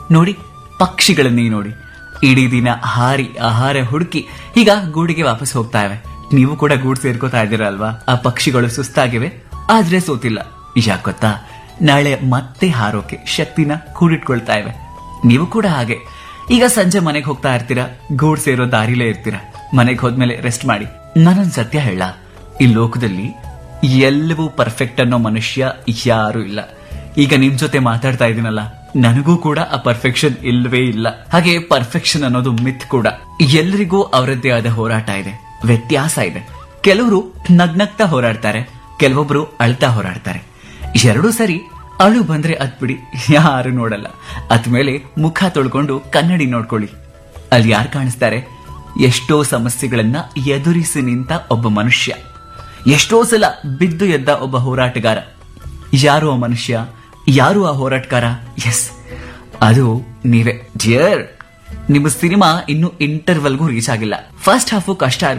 ನೋಡಿ ಪಕ್ಷಿಗಳನ್ನೇ ನೋಡಿ ಇಡೀ ದಿನ ಹಾರಿ ಆಹಾರ ಹುಡುಕಿ ಈಗ ಗೂಡಿಗೆ ವಾಪಸ್ ಹೋಗ್ತಾ ಇವೆ ನೀವು ಕೂಡ ಗೂಡು ಸೇರ್ಕೋತಾ ಇದ್ದೀರಾ ಅಲ್ವಾ ಆ ಪಕ್ಷಿಗಳು ಸುಸ್ತಾಗಿವೆ ಆದ್ರೆ ಸೋತಿಲ್ಲ ಯಾಕ್ ಗೊತ್ತಾ ನಾಳೆ ಮತ್ತೆ ಹಾರೋಕೆ ಶಕ್ತಿನ ಕೂಡಿಟ್ಕೊಳ್ತಾ ಇವೆ ನೀವು ಕೂಡ ಹಾಗೆ ಈಗ ಸಂಜೆ ಮನೆಗೆ ಹೋಗ್ತಾ ಇರ್ತೀರಾ ಗೂಡ್ ಸೇರೋ ದಾರಿಲೇ ಇರ್ತೀರಾ ಮನೆಗೆ ಹೋದ್ಮೇಲೆ ರೆಸ್ಟ್ ಮಾಡಿ ನಾನೊಂದ್ ಸತ್ಯ ಹೇಳ ಈ ಲೋಕದಲ್ಲಿ ಎಲ್ಲವೂ ಪರ್ಫೆಕ್ಟ್ ಅನ್ನೋ ಮನುಷ್ಯ ಯಾರು ಇಲ್ಲ ಈಗ ನಿಮ್ ಜೊತೆ ಮಾತಾಡ್ತಾ ಇದೀನಲ್ಲ ನನಗೂ ಕೂಡ ಆ ಪರ್ಫೆಕ್ಷನ್ ಇಲ್ವೇ ಇಲ್ಲ ಹಾಗೆ ಪರ್ಫೆಕ್ಷನ್ ಅನ್ನೋದು ಮಿತ್ ಕೂಡ ಎಲ್ಲರಿಗೂ ಅವರದ್ದೇ ಆದ ಹೋರಾಟ ಇದೆ ವ್ಯತ್ಯಾಸ ಇದೆ ಕೆಲವರು ನಗ್ನಗ್ತಾ ಹೋರಾಡ್ತಾರೆ ಕೆಲವೊಬ್ರು ಅಳ್ತಾ ಹೋರಾಡ್ತಾರೆ ಎರಡೂ ಸರಿ ಅಳು ಬಂದ್ರೆ ಅದ್ ಬಿಡಿ ಯಾರು ನೋಡಲ್ಲ ಅದ್ಮೇಲೆ ಮುಖ ತೊಳ್ಕೊಂಡು ಕನ್ನಡಿ ನೋಡ್ಕೊಳ್ಳಿ ಅಲ್ಲಿ ಯಾರು ಕಾಣಿಸ್ತಾರೆ ಎಷ್ಟೋ ಸಮಸ್ಯೆಗಳನ್ನ ಎದುರಿಸಿ ನಿಂತ ಒಬ್ಬ ಮನುಷ್ಯ ಎಷ್ಟೋ ಸಲ ಬಿದ್ದು ಎದ್ದ ಒಬ್ಬ ಹೋರಾಟಗಾರ ಯಾರು ಆ ಮನುಷ್ಯ ಯಾರು ಆ ಹೋರಾಟಗಾರ ಎಸ್ ಅದು ನೀವೇ ಡಿಯರ್ ನಿಮ್ಮ ಸಿನಿಮಾ ಇನ್ನು ಇಂಟರ್ವಲ್ಗೂ ರೀಚ್ ಆಗಿಲ್ಲ ಫಸ್ಟ್ ಹಾಫು ಕಷ್ಟ